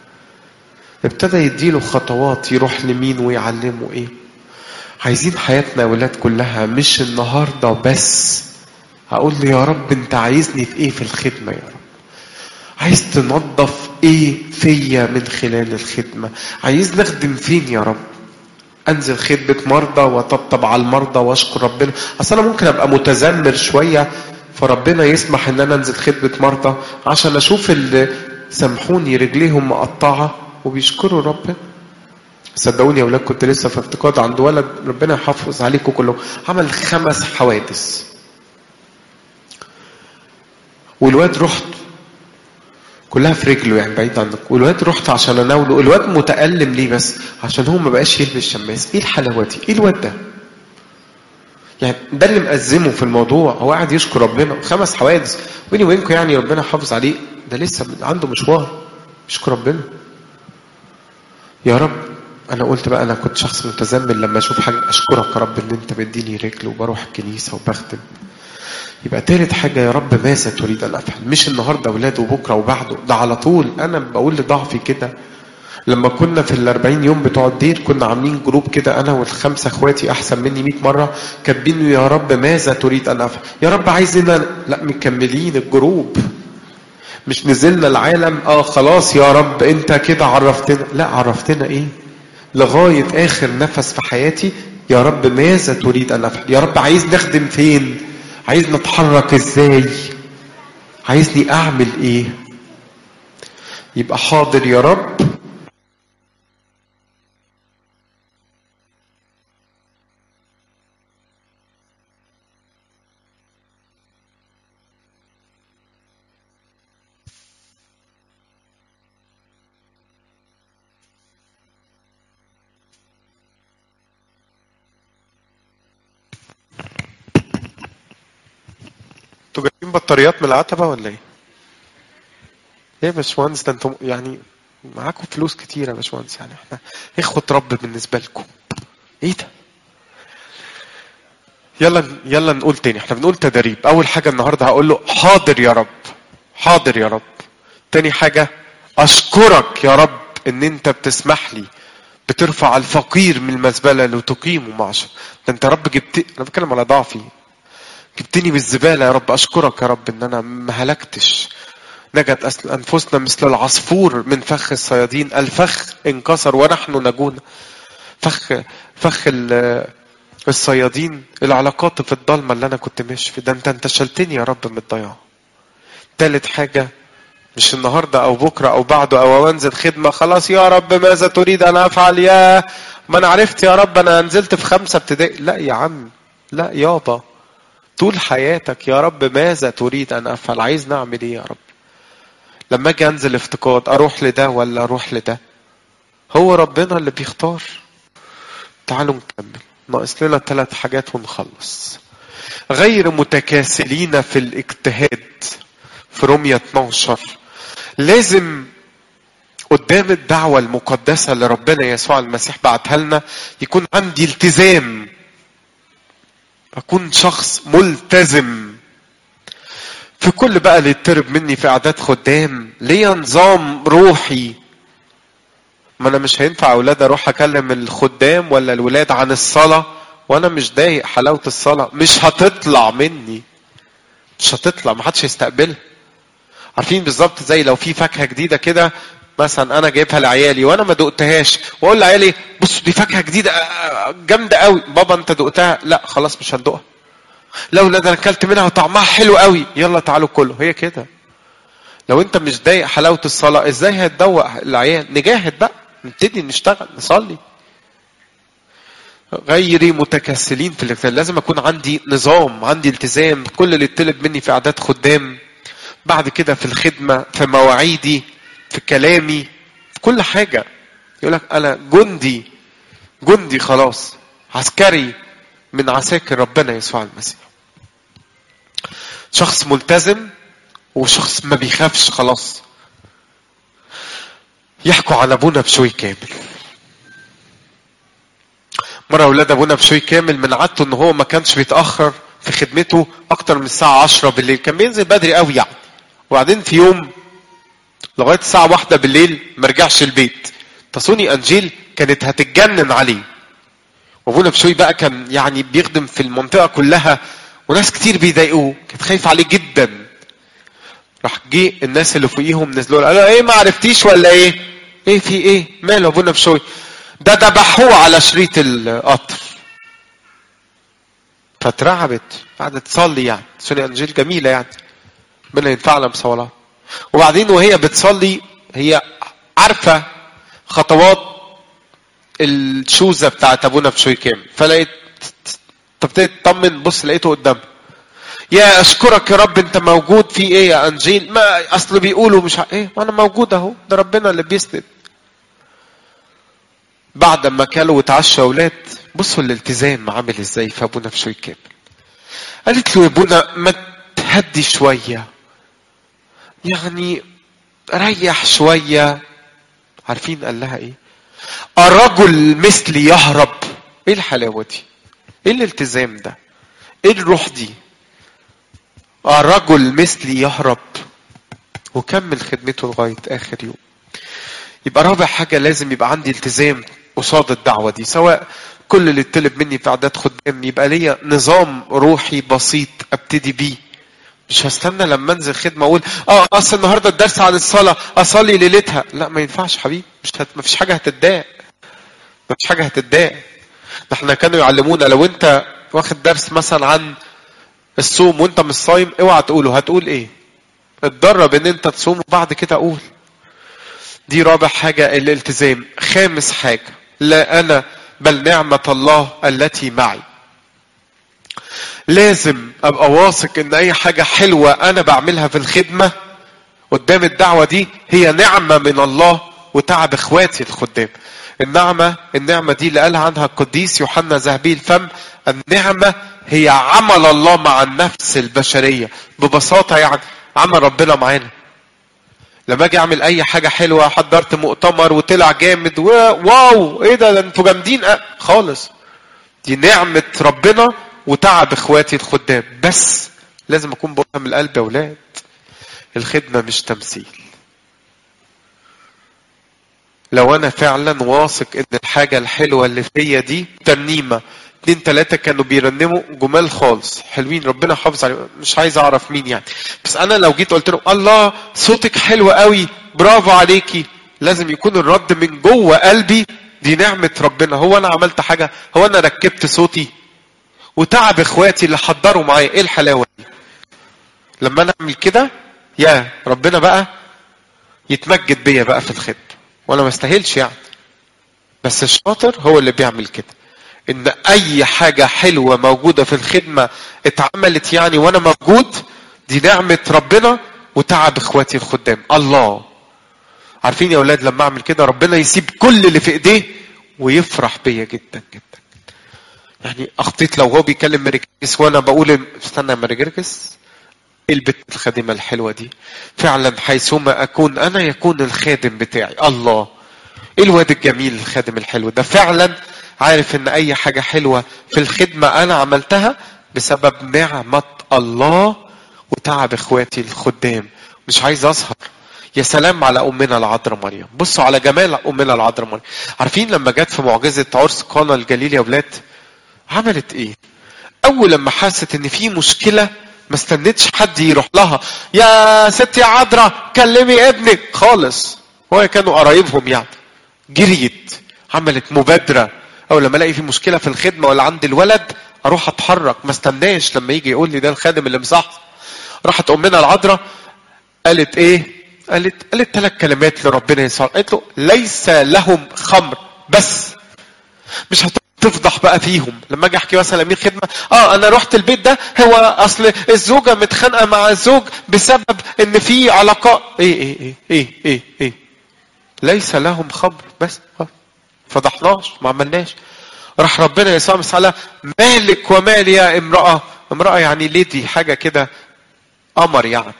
ابتدى يديله خطوات يروح لمين ويعلمه ايه عايزين حياتنا يا ولاد كلها مش النهارده بس هقول له يا رب انت عايزني في ايه في الخدمه يا رب عايز تنظف ايه فيا من خلال الخدمه عايز نخدم فين يا رب انزل خدمه مرضى وطبطب على المرضى واشكر ربنا اصل انا ممكن ابقى متذمر شويه فربنا يسمح ان انا انزل خدمه مرضى عشان اشوف اللي سامحوني رجليهم مقطعه وبيشكروا ربنا صدقوني يا ولاد كنت لسه في افتقاد عند ولد ربنا يحافظ عليكم كلهم عمل خمس حوادث والواد رحت كلها في رجله يعني بعيد عنك والواد رحت عشان اناوله الواد متألم ليه بس عشان هو ما بقاش يلبس شماس ايه الحلاوه دي ايه الواد ده يعني ده اللي مأزمه في الموضوع هو قاعد يشكر ربنا خمس حوادث بيني وبينكم يعني ربنا حافظ عليه ده لسه عنده مشوار يشكر ربنا يا رب انا قلت بقى انا كنت شخص متزمل لما اشوف حاجه اشكرك يا رب ان انت مديني رجل وبروح الكنيسه وبخدم يبقى تالت حاجة يا رب ماذا تريد أن أفعل مش النهاردة أولاد وبكرة وبعده ده على طول أنا بقول لضعفي كده لما كنا في الأربعين يوم بتوع الدير كنا عاملين جروب كده أنا والخمسة إخواتي أحسن مني 100 مرة كاتبين يا رب ماذا تريد أن أفعل يا رب عايزنا لا مكملين الجروب مش نزلنا العالم اه خلاص يا رب انت كده عرفتنا لا عرفتنا ايه لغاية اخر نفس في حياتي يا رب ماذا تريد ان افعل يا رب عايز نخدم فين عايز نتحرك ازاي عايزني اعمل ايه يبقى حاضر يا رب انتوا جايبين بطاريات من العتبة ولا ايه؟ ايه يا باشمهندس ده انتوا يعني معاكم فلوس كتير يا باشمهندس يعني احنا اخوة رب بالنسبة لكم. ايه ده؟ يلا يلا نقول تاني احنا بنقول تدريب اول حاجة النهاردة هقول له حاضر يا رب حاضر يا رب تاني حاجة اشكرك يا رب ان انت بتسمح لي بترفع الفقير من المزبلة لتقيمه معشر ده انت يا رب جبت انا بتكلم على ضعفي جبتني بالزبالة يا رب أشكرك يا رب إن أنا ما هلكتش نجت أسل أنفسنا مثل العصفور من فخ الصيادين الفخ انكسر ونحن نجونا فخ فخ الصيادين العلاقات في الضلمة اللي أنا كنت ماشي في ده أنت انتشلتني يا رب من الضياع تالت حاجة مش النهاردة أو بكرة أو بعده أو أنزل خدمة خلاص يا رب ماذا تريد أن أفعل يا ما أنا عرفت يا رب أنا نزلت في خمسة ابتدائي لا يا عم لا يابا طول حياتك يا رب ماذا تريد ان افعل عايز نعمل ايه يا رب لما اجي انزل افتقاد اروح لده ولا اروح لده هو ربنا اللي بيختار تعالوا نكمل ناقص لنا ثلاث حاجات ونخلص غير متكاسلين في الاجتهاد في رومية 12 لازم قدام الدعوة المقدسة اللي ربنا يسوع المسيح بعتها لنا يكون عندي التزام أكون شخص ملتزم في كل بقى اللي يطلب مني في أعداد خدام ليا نظام روحي ما أنا مش هينفع أولاد أروح أكلم الخدام ولا الولاد عن الصلاة وأنا مش ضايق حلاوة الصلاة مش هتطلع مني مش هتطلع ما حدش يستقبلها عارفين بالظبط زي لو في فاكهة جديدة كده مثلا انا جايبها لعيالي وانا ما دقتهاش واقول لعيالي بص دي فاكهه جديده جامده قوي بابا انت دقتها لا خلاص مش هندقها لو لا ده انا اكلت منها وطعمها حلو قوي يلا تعالوا كله هي كده لو انت مش ضايق حلاوه الصلاه ازاي هتدوق العيال نجاهد بقى نبتدي نشتغل نصلي غيري متكاسلين في الاجتهاد لازم اكون عندي نظام عندي التزام كل اللي يطلب مني في اعداد خدام بعد كده في الخدمه في مواعيدي في كلامي في كل حاجة يقول لك أنا جندي جندي خلاص عسكري من عساكر ربنا يسوع المسيح شخص ملتزم وشخص ما بيخافش خلاص يحكوا على ابونا بشوي كامل مرة أولاد أبونا بشوي كامل من عادته إن هو ما كانش بيتأخر في خدمته أكتر من الساعة 10 بالليل كان بينزل بدري قوي يعني وبعدين في يوم لغايه الساعه واحدة بالليل ما رجعش البيت تصوني انجيل كانت هتتجنن عليه وابونا بشوي بقى كان يعني بيخدم في المنطقه كلها وناس كتير بيضايقوه كانت خايفه عليه جدا راح جه الناس اللي فوقيهم نزلوا قالوا ايه ما عرفتيش ولا ايه ايه في ايه ماله ابونا بشوي ده ذبحوه على شريط القطر فاترعبت قعدت تصلي يعني تصلي انجيل جميله يعني ربنا ينفعنا بصلاه وبعدين وهي بتصلي هي عارفة خطوات الشوزة بتاعت أبونا بشوي كامل فلقيت فابتدت تطمن بص لقيته قدامها يا اشكرك يا رب انت موجود في ايه يا انجيل ما اصل بيقولوا مش ع... ايه وانا موجود اهو ده ربنا اللي بيسند بعد ما كلوا وتعشى اولاد بصوا الالتزام عامل ازاي في ابونا في شوي كامل قالت له يا ابونا ما تهدي شويه يعني ريح شويه عارفين قال لها ايه الرجل مثلي يهرب ايه الحلاوه دي ايه الالتزام ده ايه الروح دي الرجل مثلي يهرب وكمل خدمته لغايه اخر يوم يبقى رابع حاجه لازم يبقى عندي التزام قصاد الدعوه دي سواء كل اللي اتطلب مني في اعداد خدام يبقى ليا نظام روحي بسيط ابتدي بيه مش هستنى لما انزل خدمه اقول اه اصل النهارده الدرس عن الصلاه اصلي ليلتها لا ما ينفعش حبيبي مش هت... ما فيش حاجه هتتضايق ما فيش حاجه هتتضايق ده احنا كانوا يعلمونا لو انت واخد درس مثلا عن الصوم وانت مش صايم اوعى تقوله هتقول ايه اتدرب ان انت تصوم وبعد كده قول دي رابع حاجة الالتزام خامس حاجة لا أنا بل نعمة الله التي معي لازم أبقى واثق إن أي حاجة حلوة أنا بعملها في الخدمة قدام الدعوة دي هي نعمة من الله وتعب إخواتي الخدام النعمة النعمة دي اللي قالها عنها القديس يوحنا ذهبي الفم النعمة هي عمل الله مع النفس البشرية ببساطة يعني عمل ربنا معانا لما اجي اعمل اي حاجه حلوه حضرت مؤتمر وطلع جامد واو ايه ده, ده انتوا جامدين أه خالص دي نعمه ربنا وتعب اخواتي الخدام بس لازم اكون بقولها من القلب يا اولاد الخدمه مش تمثيل لو انا فعلا واثق ان الحاجه الحلوه اللي فيا دي ترنيمه اتنين تلاتة كانوا بيرنموا جمال خالص حلوين ربنا حافظ عليهم مش عايز اعرف مين يعني بس انا لو جيت قلت له الله صوتك حلو قوي برافو عليكي لازم يكون الرد من جوه قلبي دي نعمة ربنا هو انا عملت حاجة هو انا ركبت صوتي وتعب اخواتي اللي حضروا معايا ايه الحلاوة دي لما انا اعمل كده يا ربنا بقى يتمجد بيا بقى في الخدمة وانا ما استاهلش يعني بس الشاطر هو اللي بيعمل كده ان اي حاجة حلوة موجودة في الخدمة اتعملت يعني وانا موجود دي نعمة ربنا وتعب اخواتي الخدام الله عارفين يا اولاد لما اعمل كده ربنا يسيب كل اللي في ايديه ويفرح بيا جدا جدا يعني اخطيت لو هو بيكلم مريكس وانا بقول استنى يا مريكس البت الخادمة الحلوة دي فعلا حيثما اكون انا يكون الخادم بتاعي الله ايه الواد الجميل الخادم الحلو ده فعلا عارف ان اي حاجة حلوة في الخدمة انا عملتها بسبب نعمة الله وتعب اخواتي الخدام مش عايز اسهر يا سلام على امنا العذراء مريم بصوا على جمال امنا العذراء مريم عارفين لما جت في معجزة عرس قانا الجليل يا ولاد عملت ايه اول لما حست ان في مشكلة ما استنتش حد يروح لها يا ست يا عذراء كلمي ابنك خالص هو كانوا قرايبهم يعني جريت عملت مبادرة او لما الاقي في مشكله في الخدمه ولا عند الولد اروح اتحرك ما استناش لما يجي يقول لي ده الخادم اللي مصح راحت امنا العذراء قالت ايه قالت قالت ثلاث كلمات لربنا يسوع قالت له ليس لهم خمر بس مش هتفضح بقى فيهم لما اجي احكي مثلا مين خدمه اه انا رحت البيت ده هو اصل الزوجه متخانقه مع الزوج بسبب ان في علاقات ايه ايه ايه ايه ايه, إيه. ليس لهم خمر بس فضحناش ما عملناش راح ربنا يسوع مسألة مالك ومال يا امرأة امرأة يعني ليدي حاجة كده قمر يعني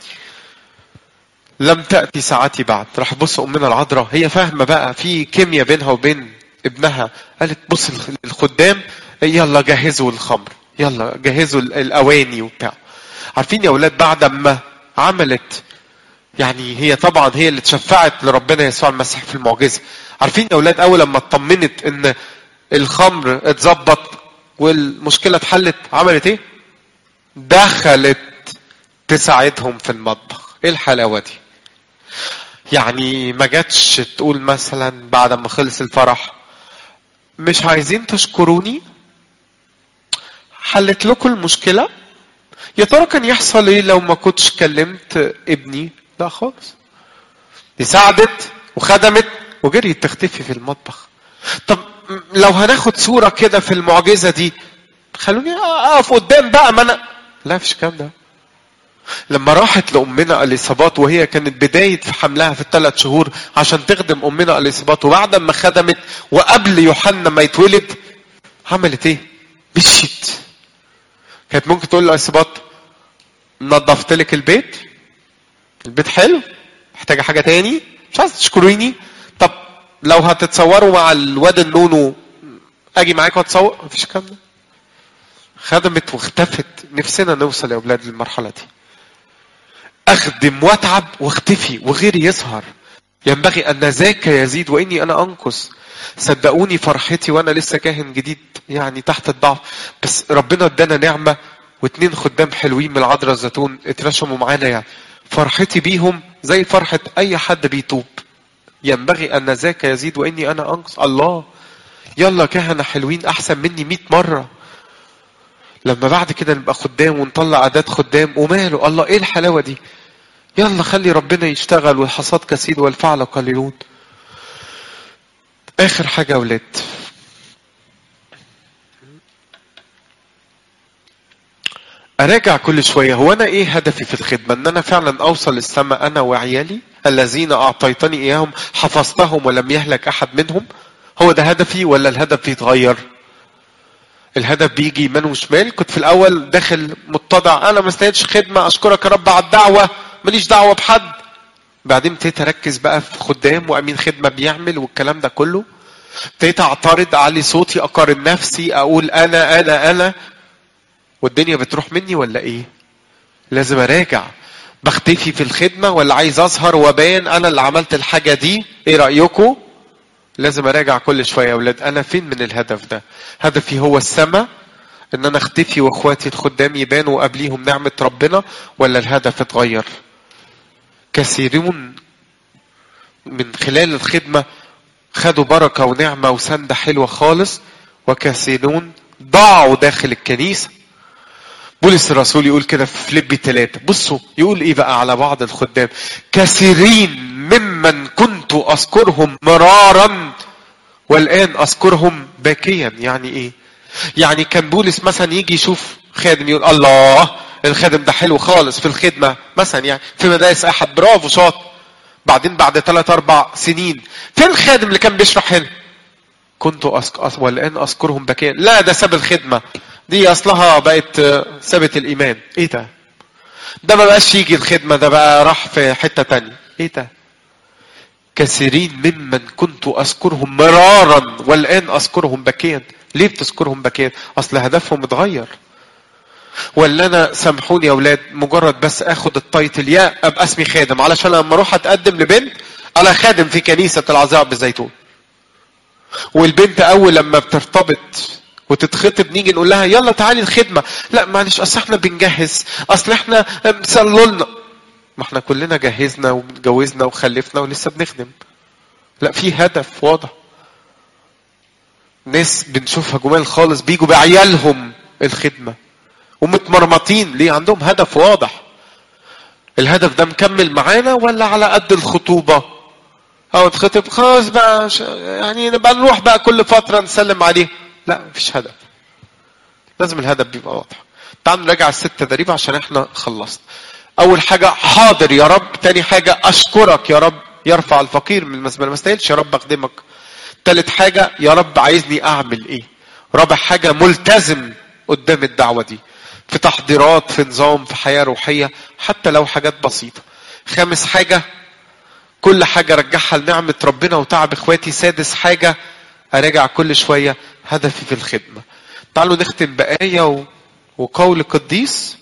لم تأتي ساعتي بعد راح بص أمنا العذراء هي فاهمة بقى في كيمياء بينها وبين ابنها قالت بص الخدام يلا جهزوا الخمر يلا جهزوا الأواني وبتاع عارفين يا أولاد بعد ما عملت يعني هي طبعا هي اللي تشفعت لربنا يسوع المسيح في المعجزه عارفين يا اولاد اول لما اطمنت ان الخمر اتظبط والمشكله اتحلت عملت ايه دخلت تساعدهم في المطبخ ايه الحلاوه دي يعني ما جاتش تقول مثلا بعد ما خلص الفرح مش عايزين تشكروني حلت لكم المشكله يا ترى كان يحصل ايه لو ما كنتش كلمت ابني لا خالص دي ساعدت وخدمت وجريت تختفي في المطبخ طب لو هناخد صورة كده في المعجزة دي خلوني اقف قدام بقى ما انا لا مفيش الكلام ده لما راحت لأمنا اليصابات وهي كانت بداية في حملها في الثلاث شهور عشان تخدم أمنا اليصابات وبعد ما خدمت وقبل يوحنا ما يتولد عملت ايه؟ مشيت كانت ممكن تقول لإصابات نظفت لك البيت البيت حلو محتاجة حاجة تاني مش عايز تشكريني طب لو هتتصوروا مع الواد النونو اجي معاك واتصور مفيش الكلام ده خدمت واختفت نفسنا نوصل يا اولاد للمرحله دي اخدم واتعب واختفي وغيري يظهر ينبغي ان ذاك يزيد واني انا انقص صدقوني فرحتي وانا لسه كاهن جديد يعني تحت الضعف بس ربنا ادانا نعمه واتنين خدام حلوين من العذراء الزيتون اترشموا معانا يعني فرحتي بيهم زي فرحه اي حد بيتوب ينبغي ان ذاك يزيد واني انا انقص الله يلا كهنه حلوين احسن مني 100 مره لما بعد كده نبقى خدام ونطلع عادات خدام وماله الله ايه الحلاوه دي يلا خلي ربنا يشتغل والحصاد كثير والفعل قليلون اخر حاجه يا اولاد اراجع كل شويه هو انا ايه هدفي في الخدمه ان انا فعلا اوصل السماء انا وعيالي الذين اعطيتني اياهم حفظتهم ولم يهلك احد منهم هو ده هدفي ولا الهدف يتغير الهدف بيجي يمين وشمال كنت في الاول داخل متضع انا ما استاهلش خدمه اشكرك يا رب على الدعوه ماليش دعوه بحد بعدين ابتديت اركز بقى في خدام وامين خدمه بيعمل والكلام ده كله ابتديت اعترض اعلي صوتي اقارن نفسي اقول انا انا انا والدنيا بتروح مني ولا ايه لازم اراجع بختفي في الخدمه ولا عايز اظهر وبان انا اللي عملت الحاجه دي ايه رايكم لازم اراجع كل شويه يا اولاد انا فين من الهدف ده هدفي هو السماء ان انا اختفي واخواتي الخدام يبانوا وقبليهم نعمه ربنا ولا الهدف اتغير كثيرون من خلال الخدمه خدوا بركه ونعمه وسنده حلوه خالص وكثيرون ضاعوا داخل الكنيسه بولس الرسول يقول كده في فليبي ثلاثة بصوا يقول ايه بقى على بعض الخدام كثيرين ممن كنت اذكرهم مرارا والان اذكرهم باكيا يعني ايه يعني كان بولس مثلا يجي يشوف خادم يقول الله الخادم ده حلو خالص في الخدمه مثلا يعني في مدارس احد برافو شاطر بعدين بعد ثلاث اربع سنين فين الخادم اللي كان بيشرح هنا كنت أسك... والان اذكرهم باكيا لا ده ساب الخدمه دي اصلها بقت سابت الايمان ايه ده ده ما بقاش يجي الخدمه ده بقى راح في حته تانية ايه ده كثيرين ممن كنت اذكرهم مرارا والان اذكرهم بكيا ليه بتذكرهم بكيا اصل هدفهم اتغير ولا انا سامحوني يا اولاد مجرد بس اخد التايتل يا ابقى اسمي خادم علشان لما اروح اتقدم لبنت انا خادم في كنيسه العذراء بالزيتون والبنت اول لما بترتبط وتتخطب نيجي نقول لها يلا تعالي الخدمه لا معلش اصل احنا بنجهز اصل احنا صلوا لنا ما احنا كلنا جهزنا واتجوزنا وخلفنا ولسه بنخدم لا في هدف واضح ناس بنشوفها جمال خالص بيجوا بعيالهم الخدمه ومتمرمطين ليه عندهم هدف واضح الهدف ده مكمل معانا ولا على قد الخطوبه او اتخطب خلاص بقى يعني نبقى نروح بقى كل فتره نسلم عليه لا مفيش هدف لازم الهدف بيبقى واضح تعالوا نراجع الست تدريب عشان احنا خلصنا اول حاجه حاضر يا رب تاني حاجه اشكرك يا رب يرفع الفقير من المزبله ما استاهلش يا رب اخدمك تالت حاجه يا رب عايزني اعمل ايه رابع حاجه ملتزم قدام الدعوه دي في تحضيرات في نظام في حياه روحيه حتى لو حاجات بسيطه خامس حاجه كل حاجه رجعها لنعمه ربنا وتعب اخواتي سادس حاجه اراجع كل شويه هدفي في الخدمه تعالوا نختم بآية و... وقول قديس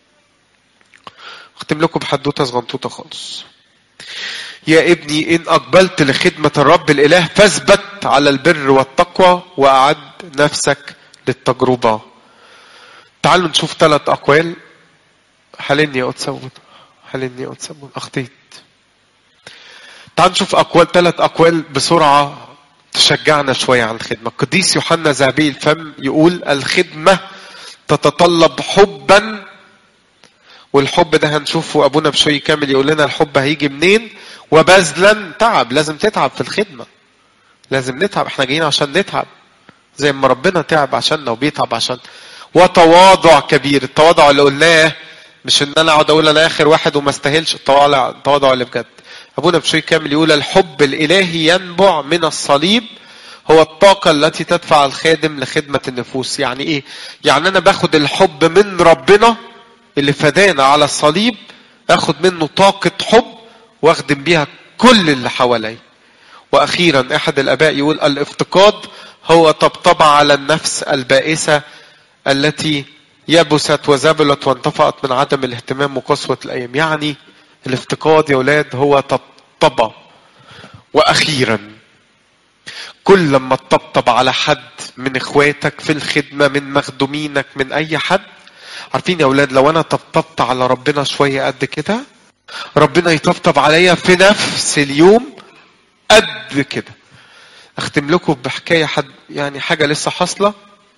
اختم لكم بحدوته صغنطوطه خالص يا ابني ان اقبلت لخدمه الرب الاله فاثبت على البر والتقوى واعد نفسك للتجربه تعالوا نشوف ثلاث اقوال حلني يا أتسون حلني يا أتسون اخطيت تعالوا نشوف اقوال ثلاث اقوال بسرعه تشجعنا شويه عن الخدمه القديس يوحنا ذهبي الفم يقول الخدمه تتطلب حبا والحب ده هنشوفه ابونا بشوي كامل يقول لنا الحب هيجي منين وبذلا تعب لازم تتعب في الخدمه لازم نتعب احنا جايين عشان نتعب زي ما ربنا تعب عشاننا وبيتعب عشان وتواضع كبير التواضع اللي قلناه مش ان انا اقعد اقول انا اخر واحد وما استاهلش التواضع التواضع اللي بجد ابونا بشوي كامل يقول الحب الالهي ينبع من الصليب هو الطاقة التي تدفع الخادم لخدمة النفوس يعني ايه يعني انا باخد الحب من ربنا اللي فدانا على الصليب اخد منه طاقة حب واخدم بيها كل اللي حواليا واخيرا احد الاباء يقول الافتقاد هو طبطبة على النفس البائسة التي يبست وزبلت وانطفأت من عدم الاهتمام وقسوة الايام يعني الافتقاد يا اولاد هو طبطبة واخيرا كل لما تطبطب على حد من اخواتك في الخدمة من مخدومينك من اي حد عارفين يا اولاد لو انا طبطبت على ربنا شوية قد كده ربنا يطبطب عليا في نفس اليوم قد كده اختم لكم بحكاية حد يعني حاجة لسه حاصلة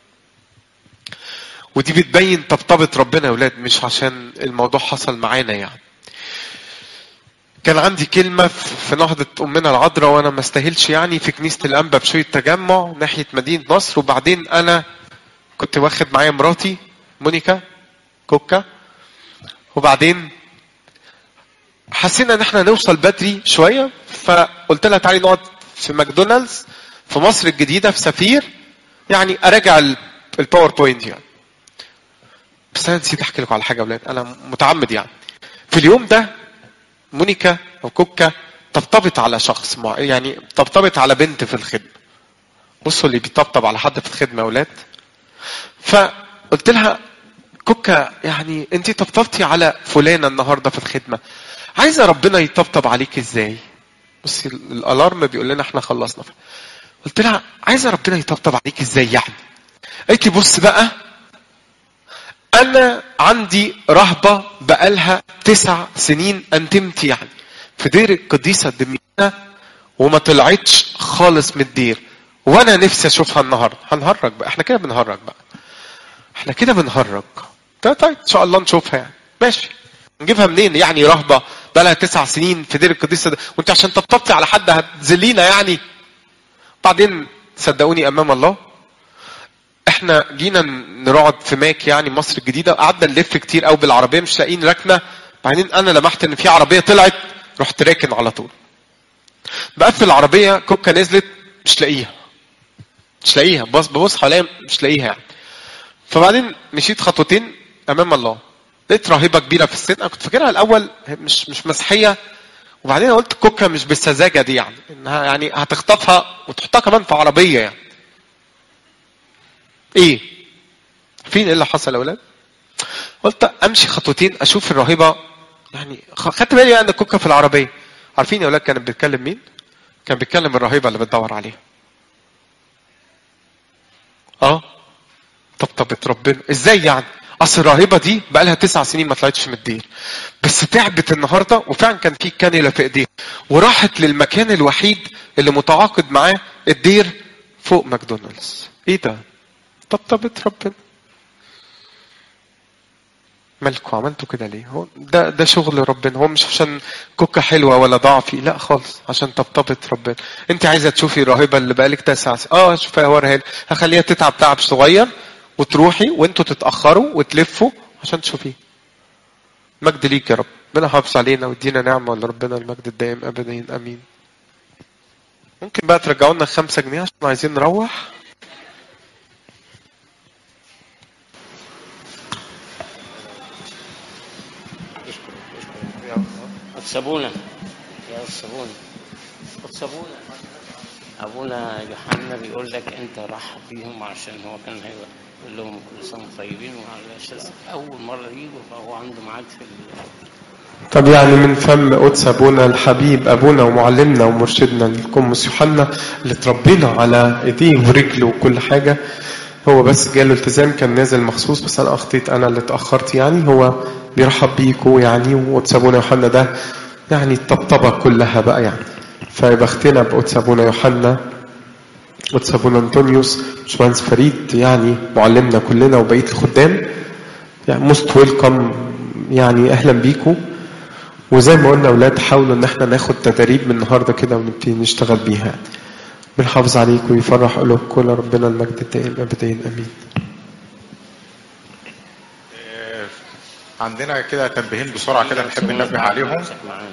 ودي بتبين طبطبة ربنا يا ولاد مش عشان الموضوع حصل معانا يعني كان عندي كلمة في نهضة أمنا العذراء وأنا ما استاهلش يعني في كنيسة الأنبا بشوية تجمع ناحية مدينة نصر وبعدين أنا كنت واخد معايا مراتي مونيكا كوكا وبعدين حسينا ان احنا نوصل بدري شويه فقلت لها تعالي نقعد في ماكدونالدز في مصر الجديده في سفير يعني اراجع الباوربوينت يعني بس انا نسيت احكي لكم على حاجه يا اولاد انا متعمد يعني في اليوم ده مونيكا او كوكا طبطبت على شخص مع يعني طبطبت على بنت في الخدمه بصوا اللي بيطبطب على حد في الخدمه يا اولاد فقلت لها كوكا يعني انت طبطبتي على فلانه النهارده في الخدمه عايزه ربنا يطبطب عليك ازاي بصي الالارم بيقول لنا احنا خلصنا قلت لها عايزه ربنا يطبطب عليك ازاي يعني قالت لي بص بقى انا عندي رهبه بقالها تسع سنين انتمت يعني في دير القديسه دميانه وما طلعتش خالص من الدير وانا نفسي اشوفها النهارده هنهرج بقى احنا كده بنهرج بقى احنا كده بنهرج طيب طيب ان شاء الله نشوفها يعني ماشي نجيبها منين يعني رهبه بقى لها تسع سنين في دير القديسه ده وانت عشان طبطبتي على حد هتذلينا يعني بعدين صدقوني امام الله احنا جينا نقعد في ماك يعني مصر الجديده قعدنا نلف كتير قوي بالعربيه مش لاقيين ركنه بعدين انا لمحت ان في عربيه طلعت رحت راكن على طول بقفل العربيه كوكا نزلت مش لاقيها مش لاقيها بص ببص حواليا مش لاقيها يعني فبعدين مشيت خطوتين امام الله لقيت راهبه كبيره في السن انا كنت فاكرها الاول مش مش مسيحيه وبعدين قلت كوكا مش بالسذاجه دي يعني انها يعني هتخطفها وتحطها كمان في عربيه يعني ايه فين ايه اللي حصل يا اولاد قلت امشي خطوتين اشوف الراهبه يعني خدت بالي ان كوكا في العربيه عارفين يا اولاد كانت بتكلم مين كان بيتكلم الراهبه اللي بتدور عليها اه طبطبت ربنا ازاي يعني اصل الراهبه دي بقى لها تسع سنين ما طلعتش من الدير بس تعبت النهارده وفعلا كان في كانيلا في ايديها وراحت للمكان الوحيد اللي متعاقد معاه الدير فوق ماكدونالدز ايه ده طبطبت ربنا مالكم عملتوا كده ليه هو ده ده شغل ربنا هو مش عشان كوكا حلوه ولا ضعفي لا خالص عشان طبطبت ربنا انت عايزه تشوفي الراهبه اللي بقالك تسع سنين اه شوفها وريها هخليها تتعب تعب صغير وتروحي وانتوا تتاخروا وتلفوا عشان تشوفيه مجد ليك يا رب ربنا حافظ علينا ويدينا نعمه لربنا المجد الدائم ابدا امين ممكن بقى ترجعوا لنا خمسة جنيه عشان عايزين نروح سابونا يا سابونا سابونا ابونا يوحنا بيقول لك انت رحب بيهم عشان هو كان هيقول لهم كل سنه طيبين وعلى اول مره يجوا فهو عنده ميعاد في طب يعني من فم قدس ابونا الحبيب ابونا ومعلمنا ومرشدنا القمص يوحنا اللي اتربينا على ايديه ورجله وكل حاجه هو بس جاله التزام كان نازل مخصوص بس انا اخطيت انا اللي اتاخرت يعني هو بيرحب بيكوا يعني وقدس ابونا يوحنا ده يعني الطبطبه كلها بقى يعني فبختنا بقدس ابونا يوحنا قدس ابونا انطونيوس باشمهندس فريد يعني معلمنا كلنا وبقيه الخدام يعني موست ويلكم يعني اهلا بيكم وزي ما قلنا اولاد حاولوا ان احنا ناخد تدريب من النهارده كده ونبتدي نشتغل بيها بنحافظ عليكم ويفرح قلوبكم ربنا المجد الدائم ابدا امين عندنا كده تنبيهين بسرعة كده نحب ننبه عليهم معانا